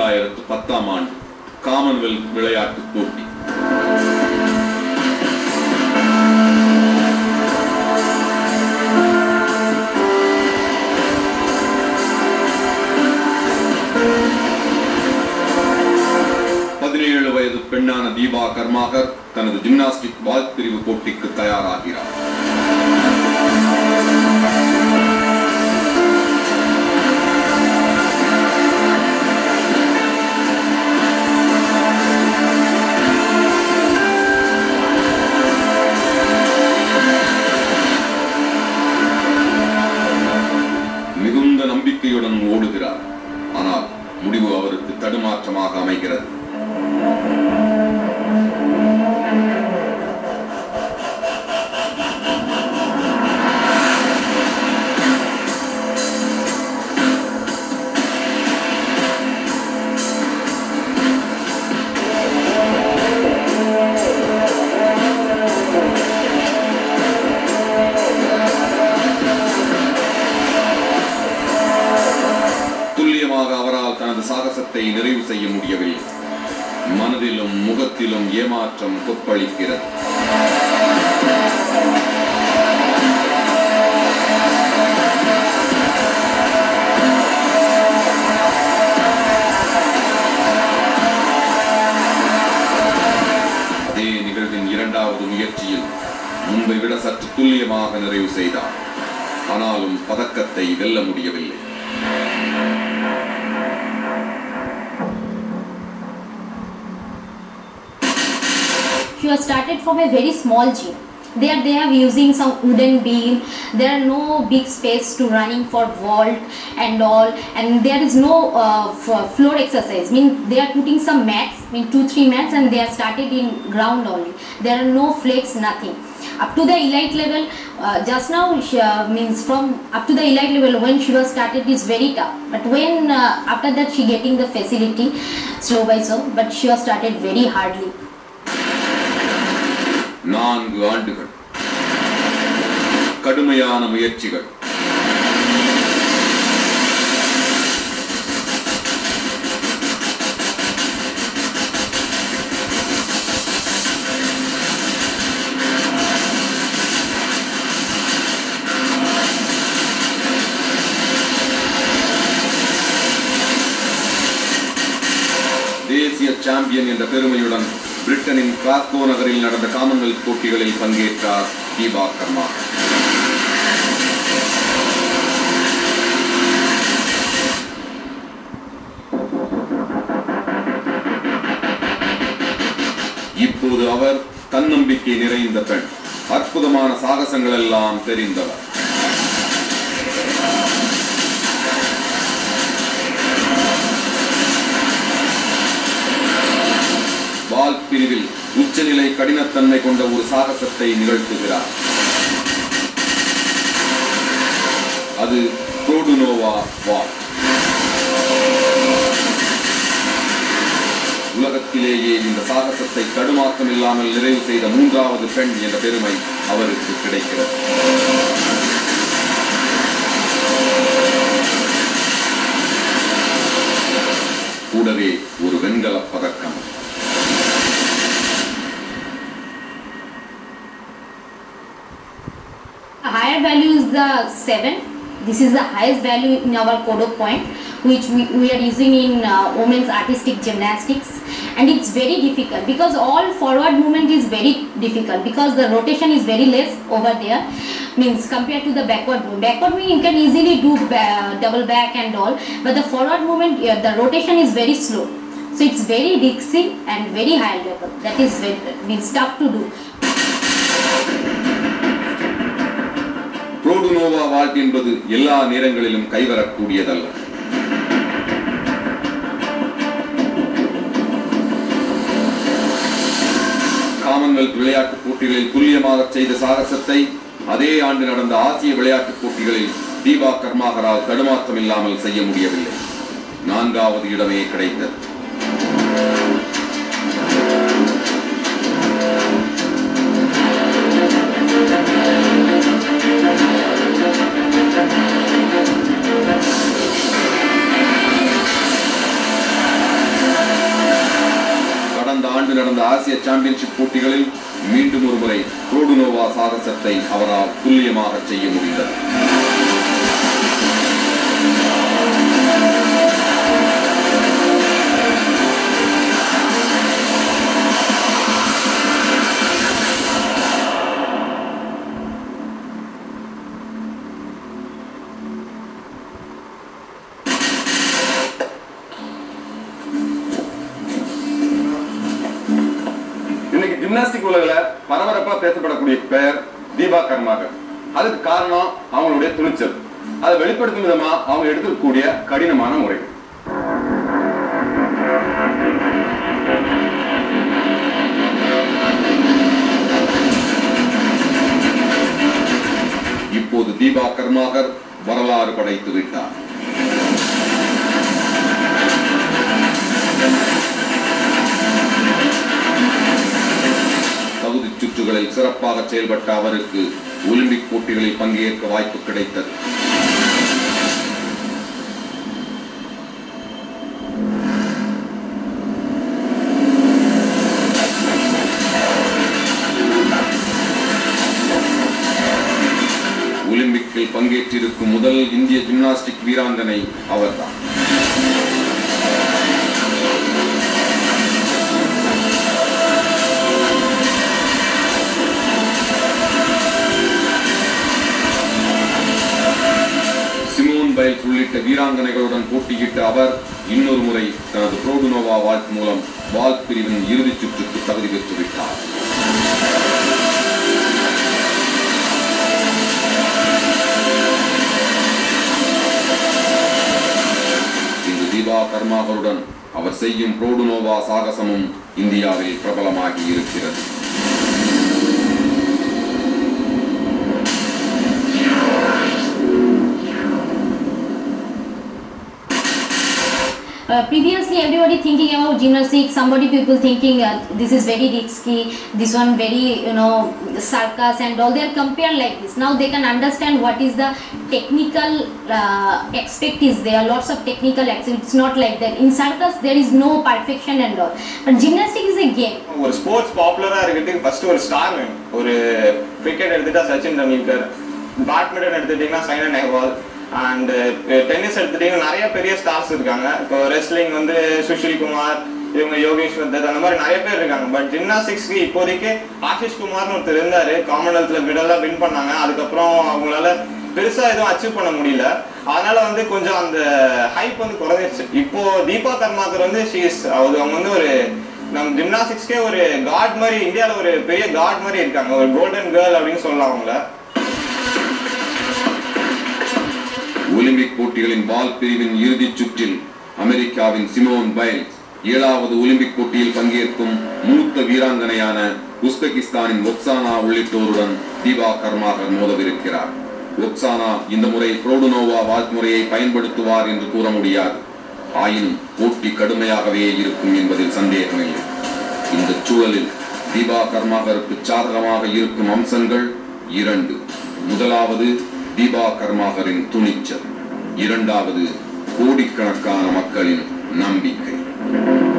இரண்டாயிரத்து பத்தாம் ஆண்டு காமன்வெல்த் விளையாட்டுப் போட்டி பதினேழு வயது பெண்ணான தீபா கர்மாகர் தனது ஜிம்னாஸ்டிக் வால் பிரிவு போட்டிக்கு தயாராகிறார் மிகுந்த நம்பிக்கையுடன் ஓடுகிறார் ஆனால் முடிவு அவருக்கு தடுமாற்றமாக அமைகிறது துல்லியமாக அவரால் தனது சாகசத்தை நிறைவு செய்ய முடியவில்லை மனதிலும் முகத்திலும் ஏமாற்றம் கொப்பளிக்கிறது அதே நிகழ்வின் இரண்டாவது முயற்சியில் முன்பை விட சற்று துல்லியமாக நிறைவு செய்தார் ஆனாலும் பதக்கத்தை வெல்ல முடியவில்லை She was started from a very small gym. There they are using some wooden beam. There are no big space to running for vault and all, and there is no uh, f- floor exercise. mean they are putting some mats, mean two three mats, and they are started in ground only. There are no flex, nothing. Up to the elite level, uh, just now she, uh, means from up to the elite level when she was started is very tough. But when uh, after that she getting the facility, slow by slow, but she was started very hardly. நான்கு ஆண்டுகள் கடுமையான முயற்சிகள் தேசிய champion என்ற பெருமையுடன் பிரிட்டனின் Glasgow நகரில் நடந்த காமன்வெல்த் போட்டிகளில் பங்கேற்றார் தீபா கர்மா இப்போது அவர் தன்னம்பிக்கை நிறைந்த பெண் அற்புதமான சாகசங்கள் எல்லாம் தெரிந்தவர் வால் பிரிவில் உச்சநிலை கடினத்தன்மை கொண்ட ஒரு சாகசத்தை நிகழ்த்துகிறார் அது புரோடுனோவா வால் உலகத்திலேயே இந்த சாகசத்தை தடுமாற்றம் இல்லாமல் நிறைவு செய்த மூன்றாவது பெண் என்ற பெருமை அவருக்கு கிடைக்கிறது கூடவே ஒரு வெண்கலப் பதக்கம் A higher value is the 7. This is the highest value in our Kodo point, which we, we are using in uh, women's artistic gymnastics. And it's very difficult because all forward movement is very difficult because the rotation is very less over there. Means compared to the backward movement. Backward movement you can easily do ba- double back and all, but the forward movement, yeah, the rotation is very slow. So it's very risky and very high level. That is very, means tough to do. Produnova vault என்பது எல்லா நேரங்களிலும் கைவரக்கூடியதல்ல Commonwealth விளையாட்டுப் போட்டிகளில் துல்லியமாக செய்த சாகசத்தை அதே ஆண்டு நடந்த ஆசிய விளையாட்டுப் போட்டிகளில் தீபா கர்மாகரால் தடுமாற்றம் இல்லாமல் செய்ய முடியவில்லை நான்காவது இடமே கிடைத்தது சாம்பியன்ஷிப் போட்டிகளில் மீண்டும் ஒருமுறை ரோடுனோவா சாகசத்தை அவரால் துல்லியமாக செய்ய முடிந்தது இன்னைக்கு ஜிம்னாஸ்டிக் உலகில பரபரப்பா பேசப்படக்கூடிய பெயர் தீபா கர்மாகர் அதுக்கு காரணம் அவங்களுடைய துணிச்சல் அதை வெளிப்படுத்தும் விதமா அவங்க எடுத்துக்கூடிய கடினமான முறைகள் இப்போது தீபா கர்மாகர் வரலாறு படைத்து விட்டார் தகுதி சுற்றுகளில் சிறப்பாக செயல்பட்ட அவருக்கு ஒலிம்பிக் போட்டிகளில் பங்கேற்க வாய்ப்பு கிடைத்தது ஒலிம்பிக்கில் பங்கேற்றிருக்கும் முதல் இந்திய ஜிம்னாஸ்டிக் வீராங்கனை அவர்தான் சிமோன் பைல்ஸ் உள்ளிட்ட வீராங்கனைகளுடன் போட்டியிட்ட அவர் இன்னொரு முறை தனது புரோடுனோவா வால்ட் மூலம் வால்ட் பிரிவின் இறுதிச் சுற்றுக்கு தகுதி பெற்று விட்டார் இன்று தீபா கர்மாவருடன் அவர் செய்யும் புரோடுனோவா சாகசமும் இந்தியாவில் பிரபலமாகி இருக்கிறது Uh, previously, everybody thinking about gymnastics. Somebody people thinking uh, this is very risky. This one very you know circus and all. They are compared like this. Now they can understand what is the technical uh, aspect is there. Lots of technical aspect. It's not like that. In circus there is no perfection and all. But gymnastics is a game. ஒரு sports பாப்புலரா இருக்கிறதுக்கு first ஒரு star வேணும் ஒரு cricket எடுத்துட்டா Sachin Tendulkar badminton எடுத்துட்டீங்கன்னா Saina Nehwal and tennis எடுத்துட்டீங்கன்னா நிறைய பெரிய ஸ்டார்ஸ் இருக்காங்க இப்போ ரெஸ்லிங் வந்து சுஷில் குமார் இவங்க யோகேஸ்வர் தத் அந்த மாதிரி நிறைய பேர் இருக்காங்க பட் ஜிம்னாஸ்டிக்ஸ்க்கு இப்போதைக்கு ஆஷிஷ் குமார்னு ஒருத்தர் இருந்தாரு காமன்வெல்த்ல மெடல்லாம் வின் பண்ணாங்க அதுக்கப்புறம் அவங்களால பெருசா எதுவும் அச்சீவ் பண்ண முடியல அதனால வந்து கொஞ்சம் அந்த ஹைப் வந்து குறைஞ்சிருச்சு இப்போ தீபா கர்மாக்கர் வந்து ஷீஸ் அவங்க வந்து ஒரு நம்ம ஜிம்னாஸ்டிக்ஸ்க்கே ஒரு காட் மாதிரி இந்தியாவில் ஒரு பெரிய காட் மாதிரி இருக்காங்க ஒரு கோல்டன் கேர்ள் அப்படின்னு சொல்லலாம் அவங்கள ஒலிம்பிக் போட்டிகளின் வால் பிரிவின் இறுதிச் சுற்றில் அமெரிக்காவின் சிமோன் பைல்ஸ் ஏழாவது ஒலிம்பிக் போட்டியில் பங்கேற்கும் மூத்த வீராங்கனையான உஸ்பெகிஸ்தானின் ஒக்சானா உள்ளிட்டோருடன் தீபா கர்மாகர் மோதவிருக்கிறார் ஒக்சானா இந்த முறை புரோடுனோவா வாழ்முறையை பயன்படுத்துவார் என்று கூற முடியாது ஆயினும் போட்டி கடுமையாகவே இருக்கும் என்பதில் சந்தேகமில்லை இந்த சூழலில் தீபா கர்மாகருக்கு சாதகமாக இருக்கும் அம்சங்கள் இரண்டு முதலாவது தீபா கர்மாகரின் துணிச்சல் இரண்டாவது கோடிக்கணக்கான மக்களின் நம்பிக்கை